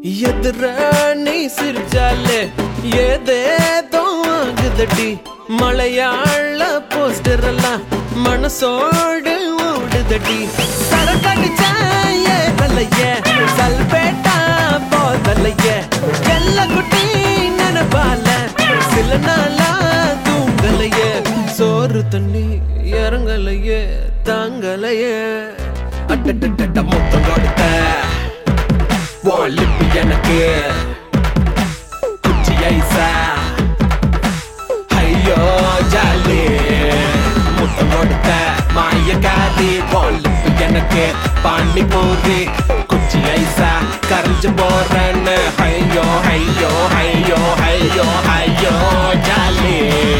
எதிர நீ சிரிச்சாலே ஏதேதோ ஆகுதடி மலையாள போஸ்டர் எல்லாம் மனசோடு ஓடுதடி சரக்கடிச்சா ஏறலையே சல்பேட்டா போதலையே எல்ல குட்டி நினைப்பால சில நாளா தூங்கலையே சோறு தண்ணி இறங்கலையே தாங்கலையே அட்டட்ட மொத்தம் கொடுத்த உன் லிப்பு எனக்கு குச்சி ஐசா ஐயோ ஜாலி முத்தம் கொடுத்த மாயக்காரி உன் லிப்பு எனக்கு பாண்டி பூரி குச்சி ஐசா கரைஞ்சு போறேன்னு ஐயோ ஐயோ ஐயோ ஐயோ ஐயோ ஜாலி